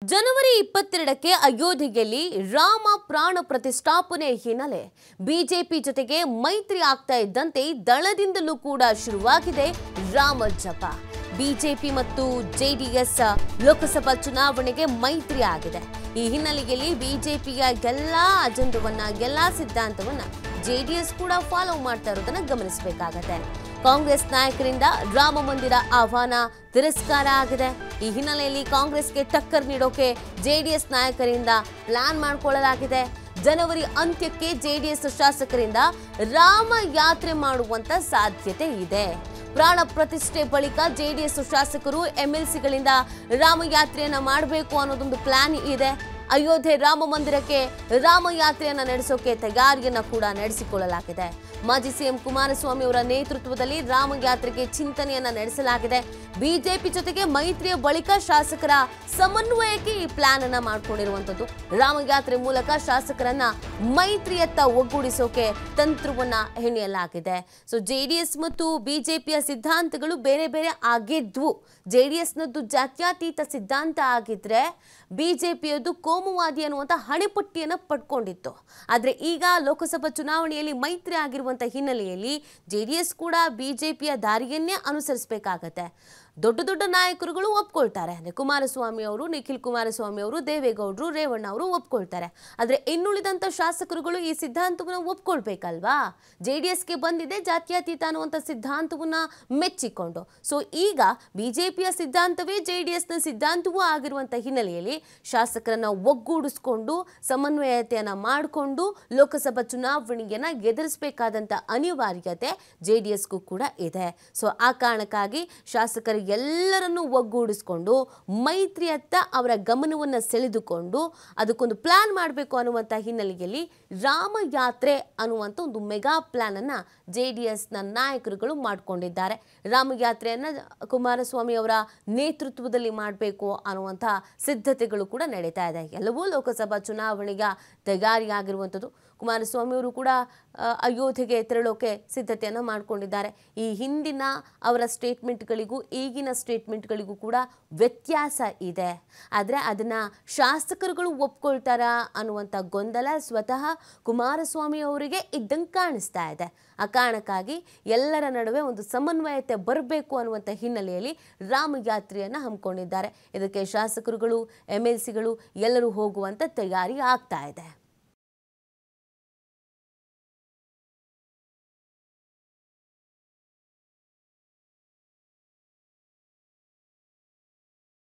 ಜನವರಿ ಇಪ್ಪತ್ತೆರಡಕ್ಕೆ ಅಯೋಧ್ಯೆಯಲ್ಲಿ ರಾಮ ಪ್ರಾಣ ಪ್ರತಿಷ್ಠಾಪನೆ ಹಿನ್ನೆಲೆ ಬಿಜೆಪಿ ಜೊತೆಗೆ ಮೈತ್ರಿ ಆಗ್ತಾ ಇದ್ದಂತೆ ದಳದಿಂದಲೂ ಕೂಡ ಶುರುವಾಗಿದೆ ರಾಮ ಜಪ ಬಿಜೆಪಿ ಮತ್ತು ಜೆಡಿಎಸ್ ಲೋಕಸಭಾ ಚುನಾವಣೆಗೆ ಮೈತ್ರಿ ಆಗಿದೆ ಈ ಹಿನ್ನೆಲೆಯಲ್ಲಿ ಬಿಜೆಪಿಯ ಎಲ್ಲಾ ಅಜೆಂಡವನ್ನ ಎಲ್ಲಾ ಸಿದ್ಧಾಂತವನ್ನ ಜೆಡಿಎಸ್ ಕೂಡ ಫಾಲೋ ಮಾಡ್ತಾ ಇರೋದನ್ನ ಗಮನಿಸಬೇಕಾಗತ್ತೆ ಕಾಂಗ್ರೆಸ್ ನಾಯಕರಿಂದ ರಾಮ ಮಂದಿರ ಆಹ್ವಾನ ತಿರಸ್ಕಾರ ಆಗಿದೆ ಈ ಹಿನ್ನೆಲೆಯಲ್ಲಿ ಕಾಂಗ್ರೆಸ್ಗೆ ಟಕ್ಕರ್ ನೀಡೋಕೆ ಜೆಡಿಎಸ್ ನಾಯಕರಿಂದ ಪ್ಲಾನ್ ಮಾಡಿಕೊಳ್ಳಲಾಗಿದೆ ಜನವರಿ ಅಂತ್ಯಕ್ಕೆ ಜೆಡಿಎಸ್ ಶಾಸಕರಿಂದ ರಾಮ ಯಾತ್ರೆ ಮಾಡುವಂತ ಸಾಧ್ಯತೆ ಇದೆ ಪ್ರಾಣ ಪ್ರತಿಷ್ಠೆ ಬಳಿಕ ಜೆಡಿಎಸ್ ಶಾಸಕರು ಎಂಎಲ್ಸಿಗಳಿಂದ ರಾಮಯಾತ್ರೆಯನ್ನ ಮಾಡಬೇಕು ಅನ್ನೋದೊಂದು ಪ್ಲಾನ್ ಇದೆ ಅಯೋಧ್ಯೆ ರಾಮ ಮಂದಿರಕ್ಕೆ ರಾಮಯಾತ್ರೆಯನ್ನ ನಡೆಸೋಕೆ ತಯಾರಿಯನ್ನ ಕೂಡ ನಡೆಸಿಕೊಳ್ಳಲಾಗಿದೆ ಮಾಜಿ ಸಿಎಂ ಕುಮಾರಸ್ವಾಮಿ ಅವರ ನೇತೃತ್ವದಲ್ಲಿ ರಾಮಯಾತ್ರೆಗೆ ಚಿಂತನೆಯನ್ನ ನಡೆಸಲಾಗಿದೆ ಬಿಜೆಪಿ ಜೊತೆಗೆ ಮೈತ್ರಿಯ ಬಳಿಕ ಶಾಸಕರ ಸಮನ್ವಯಕ್ಕೆ ಈ ಪ್ಲಾನ್ ಅನ್ನ ಮಾಡ್ಕೊಂಡಿರುವಂತದ್ದು ರಾಮಯಾತ್ರೆ ಮೂಲಕ ಶಾಸಕರನ್ನ ಮೈತ್ರಿಯತ್ತ ಒಗ್ಗೂಡಿಸೋಕೆ ತಂತ್ರವನ್ನ ಹೆಣೆಯಲಾಗಿದೆ ಸೊ ಜೆಡಿಎಸ್ ಮತ್ತು ಬಿಜೆಪಿಯ ಸಿದ್ಧಾಂತಗಳು ಬೇರೆ ಬೇರೆ ಆಗಿದ್ವು ಜೆಡಿಎಸ್ನದ್ದು ಜಾತ್ಯತೀತ ಸಿದ್ಧಾಂತ ಆಗಿದ್ರೆ ಬಿಜೆಪಿಯದು ಕೋಮುವಾದಿ ಅನ್ನುವಂಥ ಹಣೆಪಟ್ಟಿಯನ್ನು ಪಡ್ಕೊಂಡಿತ್ತು ಆದರೆ ಈಗ ಲೋಕಸಭಾ ಚುನಾವಣೆಯಲ್ಲಿ ಮೈತ್ರಿ ಆಗಿರುವಂಥ ಹಿನ್ನೆಲೆಯಲ್ಲಿ ಜೆ ಡಿ ಎಸ್ ಕೂಡ ಬಿಜೆಪಿಯ ದಾರಿಯನ್ನೇ ಅನುಸರಿಸಬೇಕಾಗತ್ತೆ ದೊಡ್ಡ ದೊಡ್ಡ ನಾಯಕರುಗಳು ಒಪ್ಕೊಳ್ತಾರೆ ಅಂದರೆ ಕುಮಾರಸ್ವಾಮಿ ಅವರು ನಿಖಿಲ್ ಕುಮಾರಸ್ವಾಮಿ ಅವರು ದೇವೇಗೌಡರು ರೇವಣ್ಣ ಅವರು ಒಪ್ಕೊಳ್ತಾರೆ ಆದರೆ ಇನ್ನುಳಿದಂಥ ಶಾಸಕರುಗಳು ಈ ಸಿದ್ಧಾಂತವನ್ನು ಒಪ್ಕೊಳ್ಬೇಕಲ್ವಾ ಜೆ ಡಿ ಎಸ್ಗೆ ಬಂದಿದೆ ಜಾತ್ಯತೀತ ಅನ್ನುವಂಥ ಸಿದ್ಧಾಂತವನ್ನ ಮೆಚ್ಚಿಕೊಂಡು ಸೊ ಈಗ ಬಿಜೆಪಿಯ ಸಿದ್ಧಾಂತವೇ ಜೆ ಡಿ ಎಸ್ನ ಸಿದ್ಧಾಂತವೂ ಆಗಿರುವಂಥ ಹಿನ್ನೆಲೆಯಲ್ಲಿ ಶಾಸಕರನ್ನ ಒಗ್ಗೂಡಿಸ್ಕೊಂಡು ಸಮನ್ವಯತೆಯನ್ನ ಮಾಡಿಕೊಂಡು ಲೋಕಸಭಾ ಚುನಾವಣೆಯನ್ನ ಎದುರಿಸಬೇಕಾದಂಥ ಅನಿವಾರ್ಯತೆ ಜೆ ಡಿ ಎಸ್ಗೂ ಕೂಡ ಇದೆ ಸೊ ಆ ಕಾರಣಕ್ಕಾಗಿ ಶಾಸಕರು ಎಲ್ಲರನ್ನೂ ಒಗ್ಗೂಡಿಸ್ಕೊಂಡು ಮೈತ್ರಿಯತ್ತ ಅವರ ಗಮನವನ್ನು ಸೆಳೆದುಕೊಂಡು ಅದಕ್ಕೊಂದು ಪ್ಲಾನ್ ಮಾಡಬೇಕು ಅನ್ನುವಂಥ ಹಿನ್ನೆಲೆಯಲ್ಲಿ ರಾಮಯಾತ್ರೆ ಅನ್ನುವಂಥ ಒಂದು ಮೆಗಾ ಪ್ಲಾನ್ ಅನ್ನ ಜೆ ಡಿ ಎಸ್ನ ನಾಯಕರುಗಳು ಮಾಡಿಕೊಂಡಿದ್ದಾರೆ ರಾಮಯಾತ್ರೆಯನ್ನ ಕುಮಾರಸ್ವಾಮಿ ಅವರ ನೇತೃತ್ವದಲ್ಲಿ ಮಾಡಬೇಕು ಅನ್ನುವಂಥ ಸಿದ್ಧತೆಗಳು ಕೂಡ ನಡೀತಾ ಇದೆ ಎಲ್ಲವೂ ಲೋಕಸಭಾ ಚುನಾವಣೆಯ ತಯಾರಿಯಾಗಿರುವಂಥದ್ದು ಕುಮಾರಸ್ವಾಮಿ ಅವರು ಕೂಡ ಆ, ಅಯೋಧ್ಯೆಗೆ ತೆರಳೋಕೆ ಸಿದ್ಧತೆಯನ್ನು ಮಾಡಿಕೊಂಡಿದ್ದಾರೆ ಈ ಹಿಂದಿನ ಅವರ ಸ್ಟೇಟ್ಮೆಂಟ್ಗಳಿಗೂ ಈಗಿನ ಸ್ಟೇಟ್ಮೆಂಟ್ಗಳಿಗೂ ಕೂಡ ವ್ಯತ್ಯಾಸ ಇದೆ ಆದರೆ ಅದನ್ನು ಶಾಸಕರುಗಳು ಒಪ್ಕೊಳ್ತಾರಾ ಅನ್ನುವಂಥ ಗೊಂದಲ ಸ್ವತಃ ಕುಮಾರಸ್ವಾಮಿ ಅವರಿಗೆ ಇದ್ದಂಗೆ ಕಾಣಿಸ್ತಾ ಇದೆ ಆ ಕಾರಣಕ್ಕಾಗಿ ಎಲ್ಲರ ನಡುವೆ ಒಂದು ಸಮನ್ವಯತೆ ಬರಬೇಕು ಅನ್ನುವಂಥ ಹಿನ್ನೆಲೆಯಲ್ಲಿ ರಾಮಯಾತ್ರೆಯನ್ನು ಹಮ್ಮಿಕೊಂಡಿದ್ದಾರೆ ಇದಕ್ಕೆ ಶಾಸಕರುಗಳು ಎಮ್ ಎಲ್ ಸಿಗಳು ಎಲ್ಲರೂ ಹೋಗುವಂಥ ತಯಾರಿ ಆಗ್ತಾ ಇದೆ